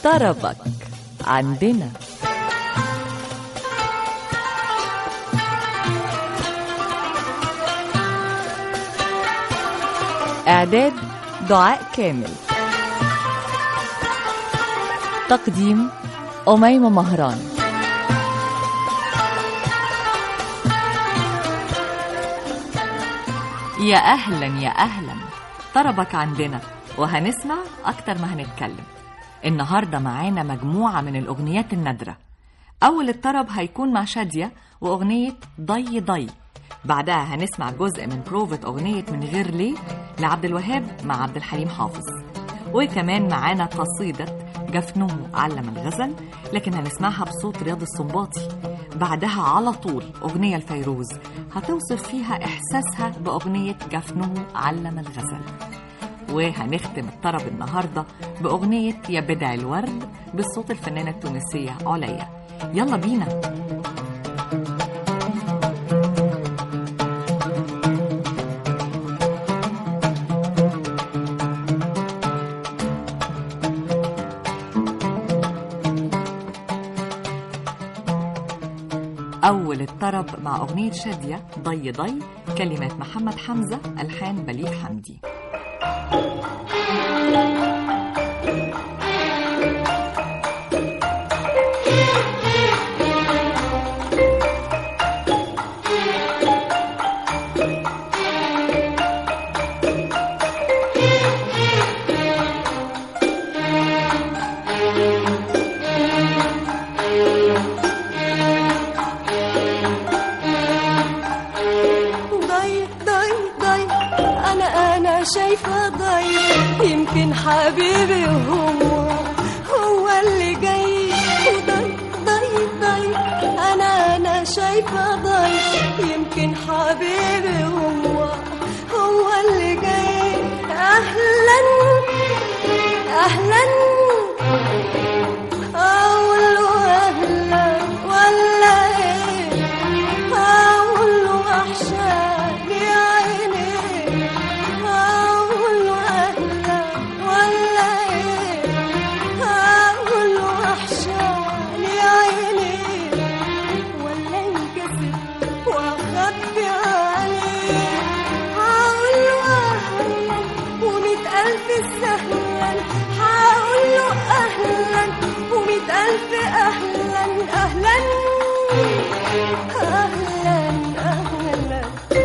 طربك عندنا إعداد دعاء كامل تقديم أميمة مهران يا أهلا يا أهلا طربك عندنا وهنسمع أكتر ما هنتكلم النهاردة معانا مجموعة من الأغنيات النادرة أول الطرب هيكون مع شادية وأغنية ضي ضي بعدها هنسمع جزء من بروفة أغنية من غير ليه لعبد الوهاب مع عبد الحليم حافظ وكمان معانا قصيدة جفنه علم الغزل لكن هنسمعها بصوت رياض السنباطي بعدها على طول أغنية الفيروز هتوصف فيها إحساسها بأغنية جفنه علم الغزل وهنختم الطرب النهاردة بأغنية يا بدع الورد بصوت الفنانة التونسية عليا يلا بينا أول الطرب مع أغنية شادية ضي ضي كلمات محمد حمزة ألحان بليغ حمدي ضي ضي ضي انا انا شايفه ضي يمكن حبيبي هو هو اللي جاي وضي ضي ضي انا انا شايفه ضي يمكن حبيبي هو هو اللي جاي اهلا اهلا اقول له اهلا ولا ايه اقول له وحشاني عيني اقول له اهلا ولا ايه اقول له وحشاني عيني ولا انكسف واخبي عليه هقول له اهلا وميت الف سهلا هقول له اهلا وميت الف اهلا اهلا اهلا اهلا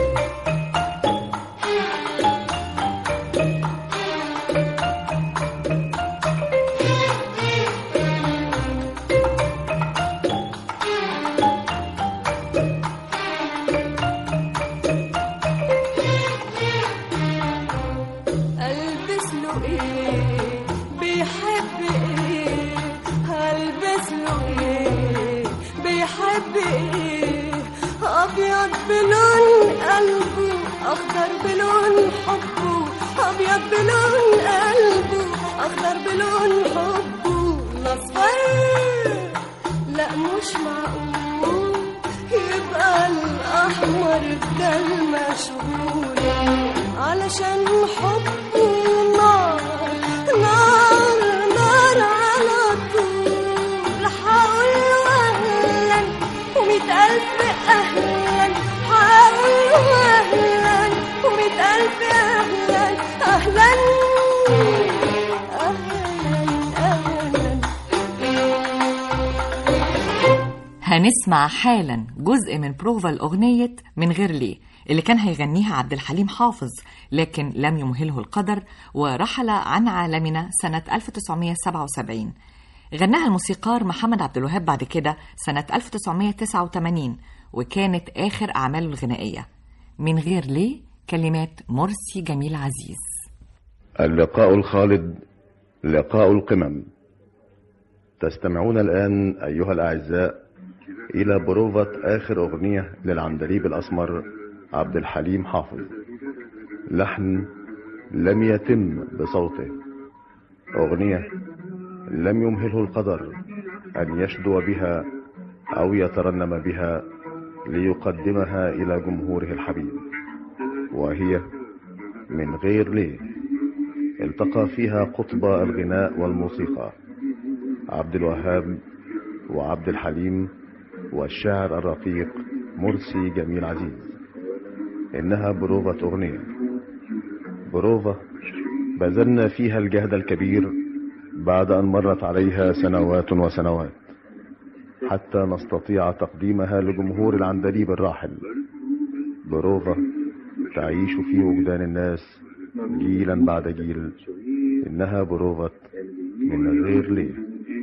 البس له ايه بيحب ايه هلبس له ايه بيحب ايه ابيض بلون قلبه اخضر بلون حبه ابيض بلون قلبه اخضر بلون حبه الاصفر لا مش معقول يبقى الأحمر ده المشغول علشان حبه نار نار نار على طول هقول له أهلا وميت ألف أهلا هقول له أهلا وميت ألف أهلا أهلا أهلا أهلا هنسمع حالا جزء من بروفا الأغنية من غير ليه اللي كان هيغنيها عبد الحليم حافظ لكن لم يمهله القدر ورحل عن عالمنا سنة 1977 غناها الموسيقار محمد عبد الوهاب بعد كده سنة 1989 وكانت آخر أعماله الغنائية من غير ليه كلمات مرسي جميل عزيز اللقاء الخالد لقاء القمم تستمعون الآن أيها الأعزاء إلى بروفة آخر أغنية للعندليب الأسمر عبد الحليم حافظ لحن لم يتم بصوته أغنية لم يمهله القدر أن يشدو بها أو يترنم بها ليقدمها إلى جمهوره الحبيب وهي من غير ليه التقى فيها قطب الغناء والموسيقى عبد الوهاب وعبد الحليم والشاعر الرقيق مرسي جميل عزيز إنها بروفة أغنية بروفة بذلنا فيها الجهد الكبير بعد أن مرت عليها سنوات وسنوات حتى نستطيع تقديمها لجمهور العندليب الراحل بروفة تعيش في وجدان الناس جيلا بعد جيل إنها بروفة من غير ليه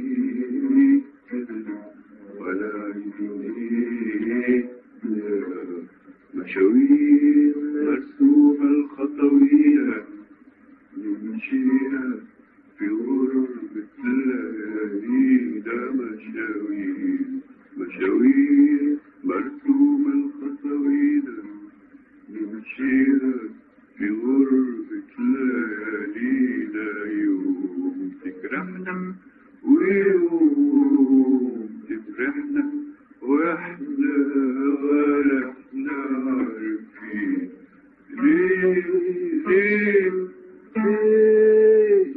مشاوير مرسومة الخطوية نمشيها في غربة الليالي ده مشاوير مشاوير مرسومة الخطوية نمشيها في غربة الليالي ده يوم تجرحنا ويوم تفرحنا واحنا ولا احنا عارفين ليه ليه ليه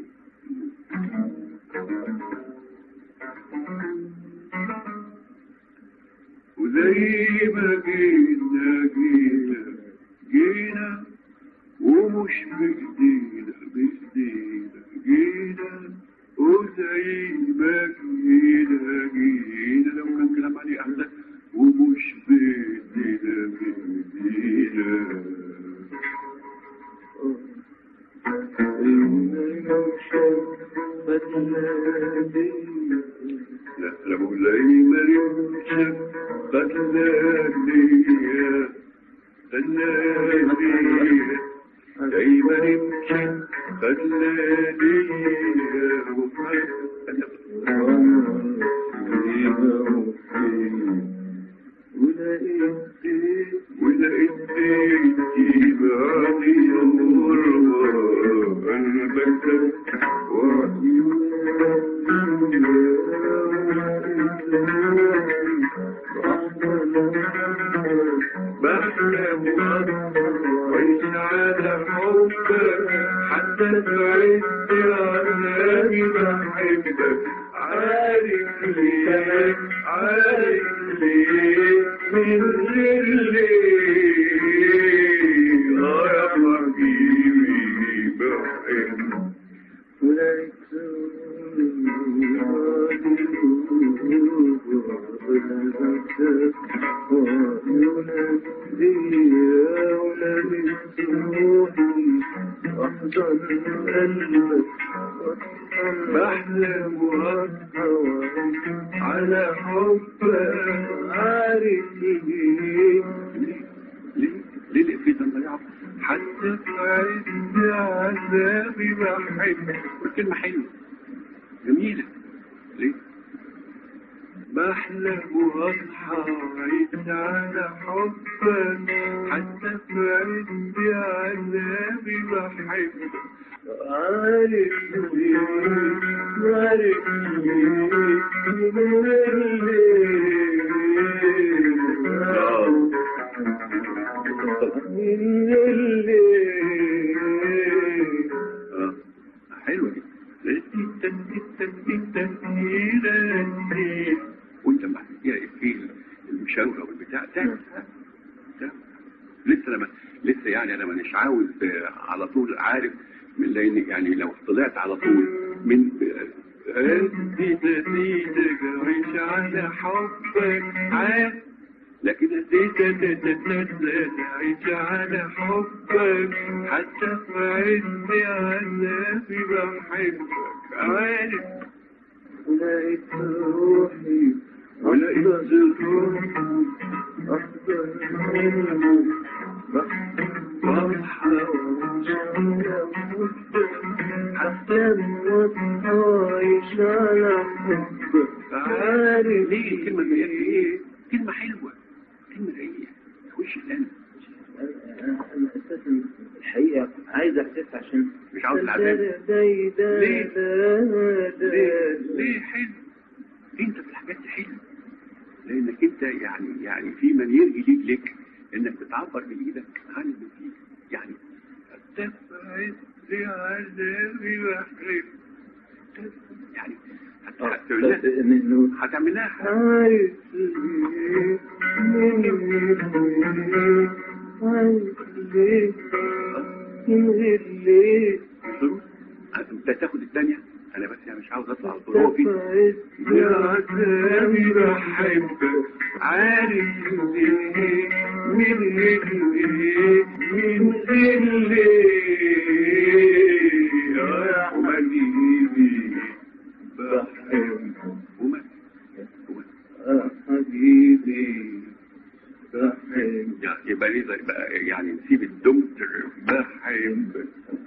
وزي ما جينا جينا جينا ومش بإيدينا بإيدينا جينا وزي ما جينا جينا لو كان كلام عليه أحسن ومش بإيدينا بإيدينا لا لا مولاي مريم خلاني خلاني دايما يمشي خلاني ولقيت بيتي بعدي الغربة قلبك بحلم وعيش على حبك حتى تعد عذابي بحبك عارف ليه عارف ليه من غير ليه اه يا حبيبي بحبك بحلم وأسهر على حبك عارف ليه ليه ليه في ضياع حتى في عز عذابي بحبك والكلمة حلوة جميلة ليه؟ بحلم واصحى عيد على حبك حتى في عز عذابي بحبك عارف ليه عارف ليه من غير ليه من غير ليه آه، حلوة دي وانت مع في المشاورة والبتاع ده ده لسه لما لسه يعني انا مش عاوز آه، على طول عارف من لان يعني لو طلعت على طول من انت نسيتك عيش على حبك عارف لكن نسيت عيش على حبك حتى في عز عذابي بحبك عارف لقيت روحي ولقيت روحي أفضل منه بصحى حتى الموت عايش على حبك عارف ليه الكلمة دي ايه؟ كلمة حلوة كلمة ايه؟ وش القلب انا اساسا الحقيقه عايز احسس عشان مش عاوز العذاب ليه؟ ليه؟ ليه حلو؟ انت في الحاجات دي حلو لانك انت يعني يعني في من يرجي ليك لك انك بتعبر بايدك عن اللي فيك يعني تفعل عذابي وحرم يعني هتعملها بس انه هتعملها عايز ليه مني عايز ليه من غير ليه انت تاخد الثانيه انا بس يعني مش عاوز اطلع ظروفي عايز يا عتابي بحبك عارف ليه من غير ليه من غير ليه يا حبيبي بحبك وما وما آه، حبيبي بحبك يعني يبقى ليه زي بقى يعني نسيب الدمتر بحبك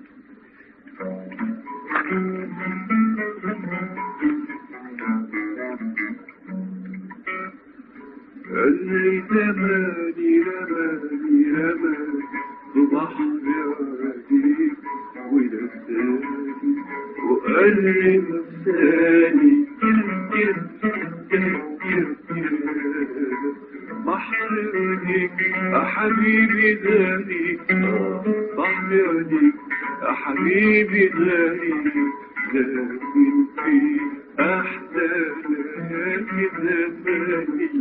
اللي زماني رماني رماني ببحر عديك ونساني وقال لي نساني بحر عينيك يا حبيبي داني بحر عينيك يا حبيبي داني لكن في أحلى ليالي زماني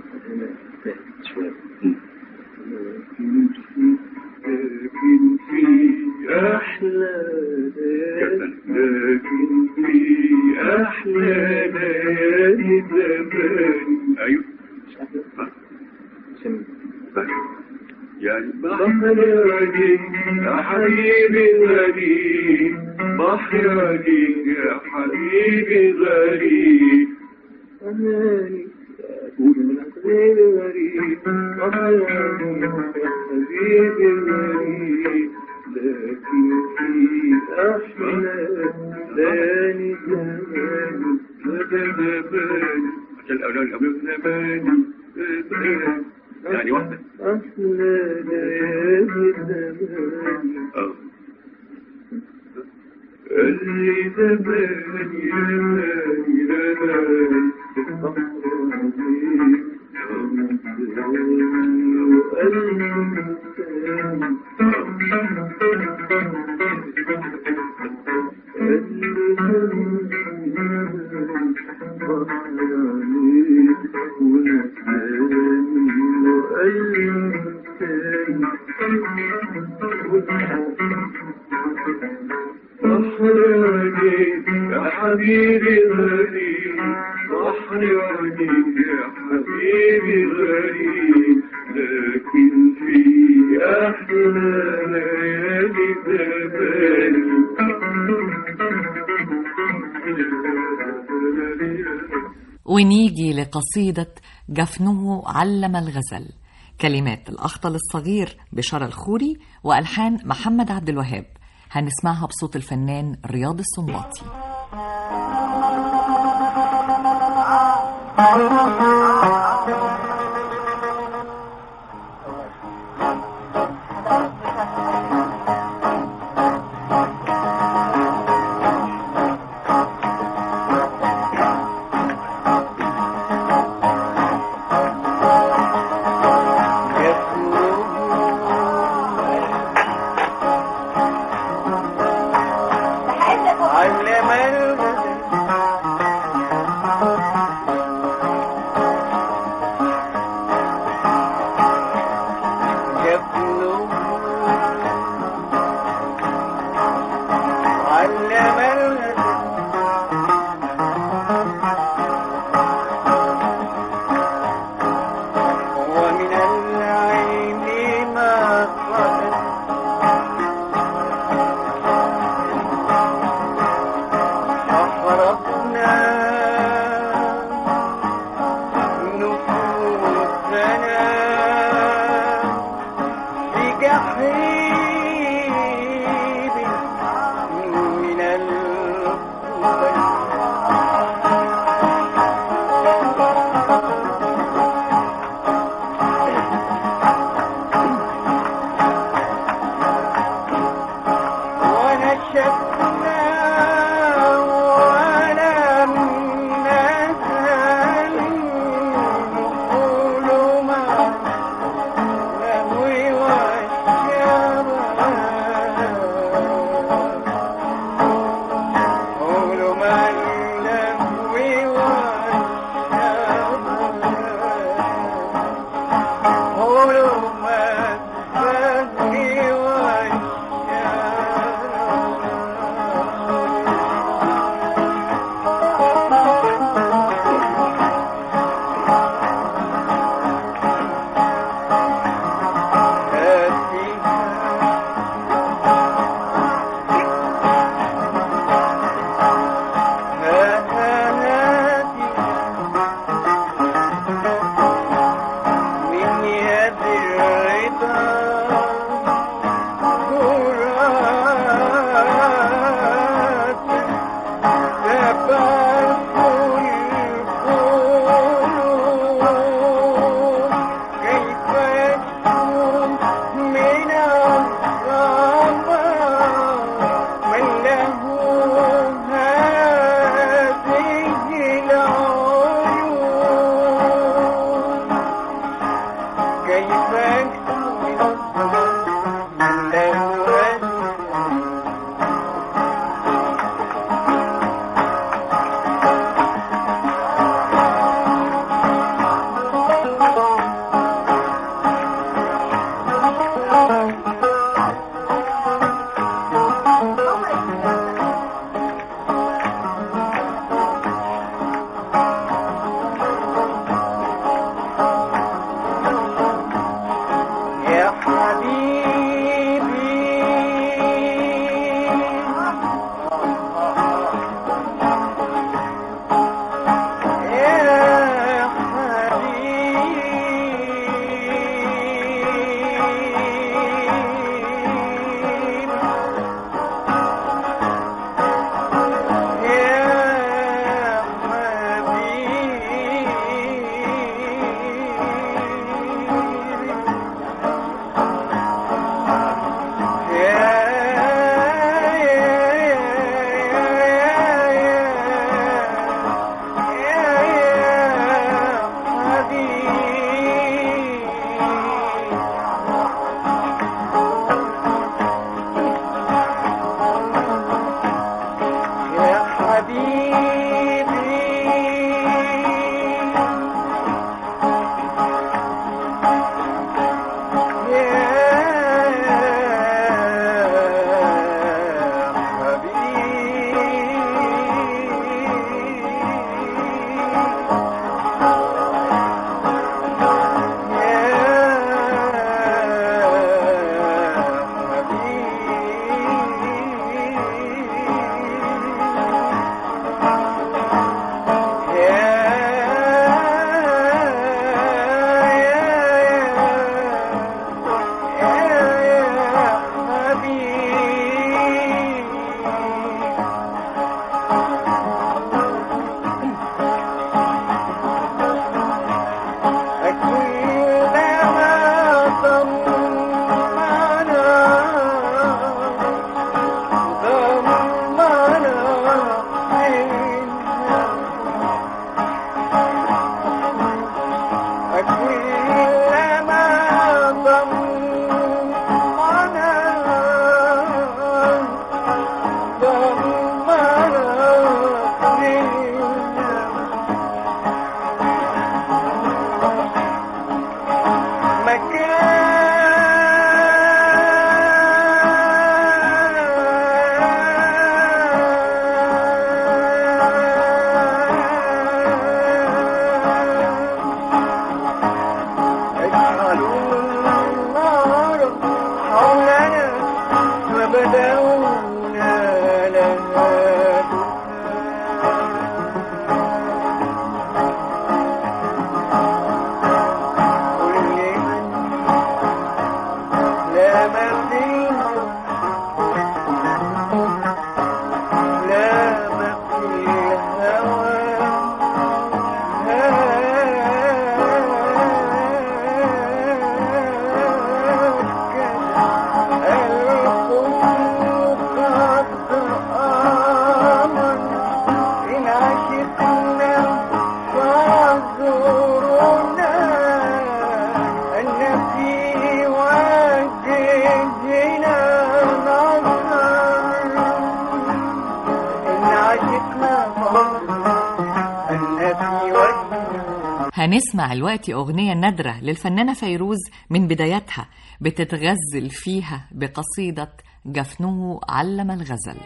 لكن في أحلى لكن في أحلى ليالي زماني أيوه بس. يعني بحر عليك يا حبيبي غريب بحر عليك يا حبيبي غريب أماني حبيبي غريب حبيبي غريب لكن في أحلى ليالي زماني زماني عشان الأولاد الأولاد زماني زماني. يعني واحدة أحلى ليالي زماني اه اللي زماني زماني زماني بحر عليك يا حبيبي غريب بحر عليك يا حبيبي غريب لكن في أحلى ليالي زماني ونيجي لقصيدة جفنه علم الغزل كلمات الأخطل الصغير بشرى الخوري وألحان محمد عبد الوهاب هنسمعها بصوت الفنان رياض السنباطي علم الغزل جبله علم الغزل ومن العين ما قدر أفرقنا نفوسنا بجحيم من القبل ونشفنا ولم نزل نقول ما نهوي والشباب يا حبيبي يا حبيبي يا حبيبي يا حبيبي هنسمع الوقت أغنية نادرة للفنانة فيروز من بدايتها بتتغزل فيها بقصيدة جفنه علم الغزل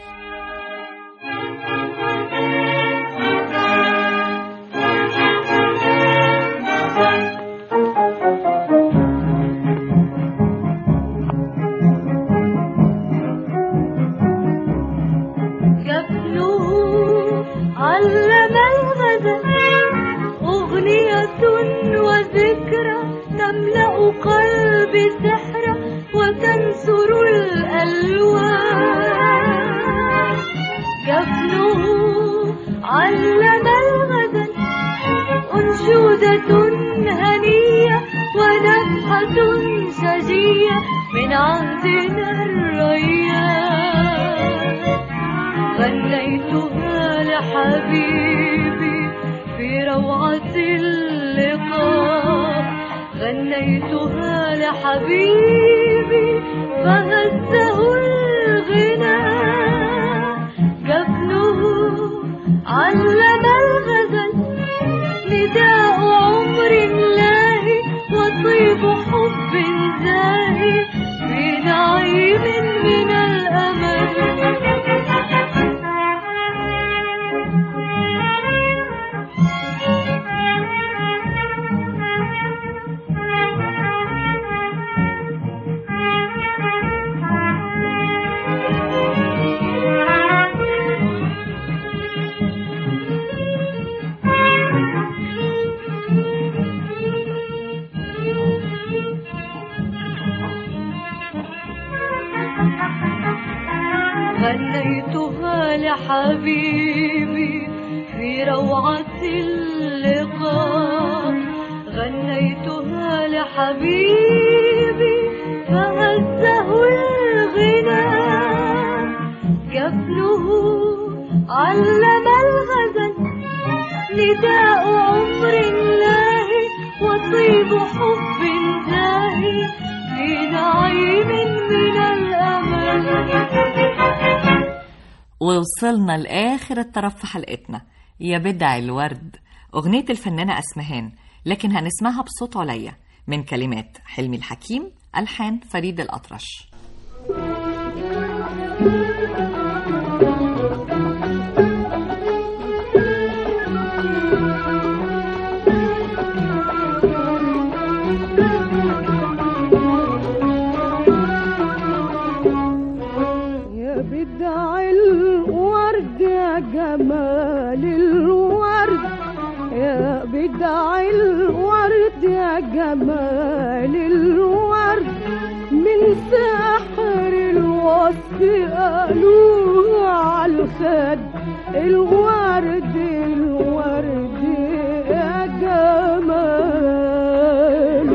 جفنه علم الغزل أغنية وذكرى تملأ قلبي سحرا وتنثر الألوان جفنه علم الغزل أنشودة هنية ونفحة شجية من عهدنا الريان غنيتها لحبيبي في روعة اللقاء غنيتها لحبيبي فهزه الغنى جفنه علم الغزل نداء عمر لاهي وطيب حب زاهي في نعيم من غنيتها لحبيبي في روعة اللقاء غنيتها لحبيبي فهزه الغنى جفنه علم الغزل نداء عمر لاهي وطيب حب زاهي في نعيم من الأمل ووصلنا لآخر الطرف في حلقتنا يا بدع الورد أغنية الفنانة أسمهان لكن هنسمعها بصوت عليا من كلمات حلمي الحكيم ألحان فريد الأطرش يا بدع الورد يا جمال الورد يا بدع الورد يا جمال الورد من سحر الوصف قالوا على الخد الورد الورد يا جمال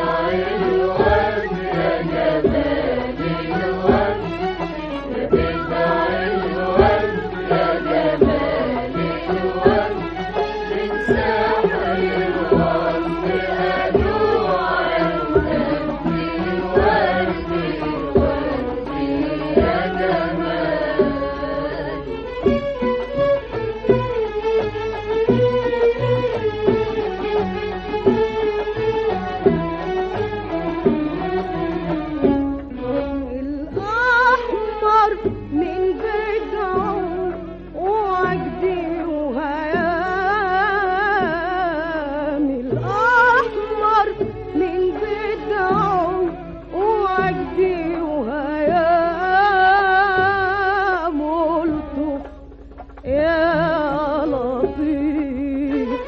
الأحمر من بدعه وعجدي وهيام الأحمر من بدعه وعجدي وهيام قلت يا لطيف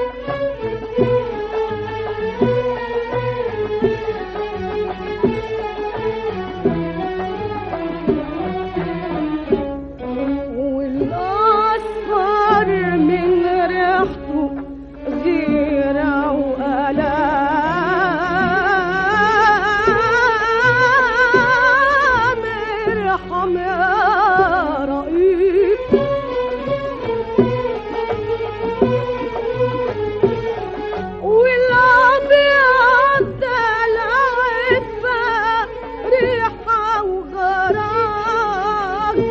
والأصفر من ريحته غيرة وألام ارحم يا رئيس والأبيض ده العفة ريحة وغرام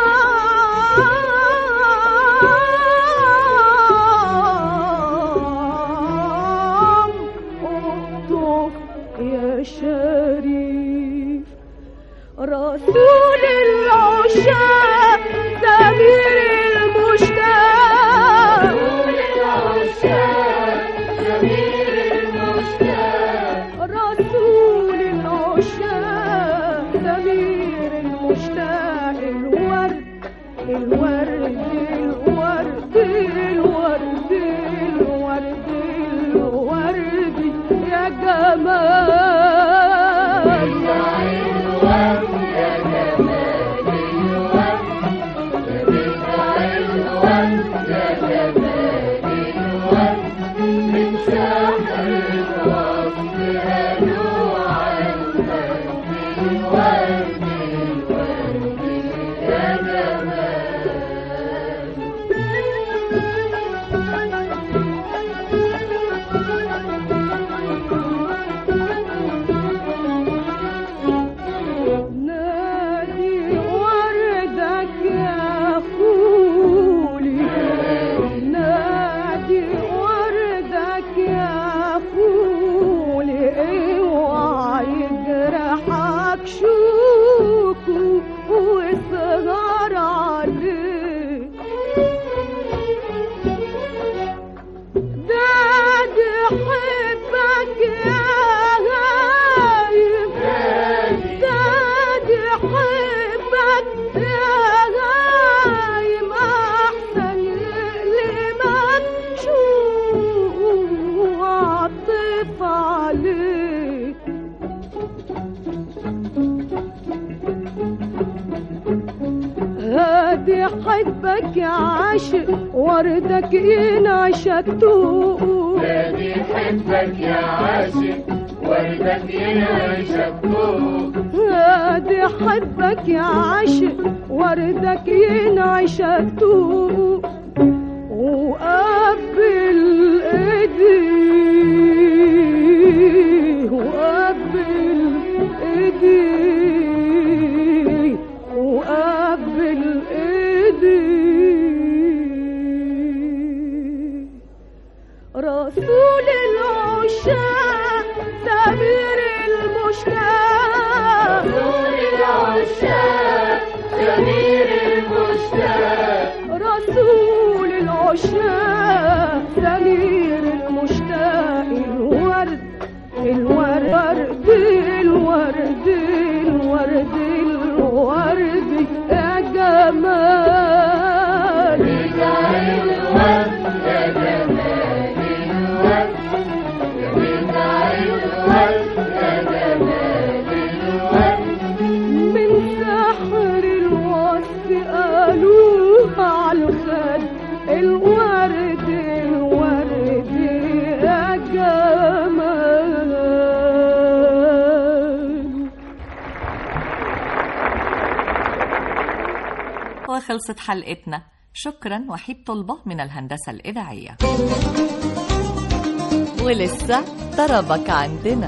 اقطف يا شريف رسول العشاق سمير المشتاق رسول العشاق سمير المشتاق الورد الورد الورد الورد الورد الورد يا جمال مكشوك وسهر عليه داد حبك يا غايب داد حبك يا غايب احسن لمك شو عطف عليك هادي حبك يا عاشق وردك ينعشق توق نادي حبك يا عاشق وردك ينعشق فوق هادي حبك يا عاشق وردك ينعشق توق وقبل ايدي وقبل ايدي وقبل ايدي رسول العشاق سمير المشتاق رسول العشاق سمير المشتاق رسول العشاق سمير المشتاق الورد الورد الورد الورد الورد يا جمال بتاع الورد يا جمال الورد يا بتاع الورد يا جمال الورد من سحر الوصف قالوه على الخد الورد الورد يا جمال وخلصت حلقتنا شكرا وحيد طلبة من الهندسة الإذاعية ولسه طربك عندنا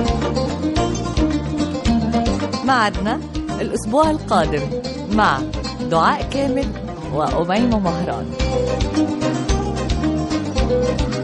معدنا الأسبوع القادم مع دعاء كامل وأميمة مهران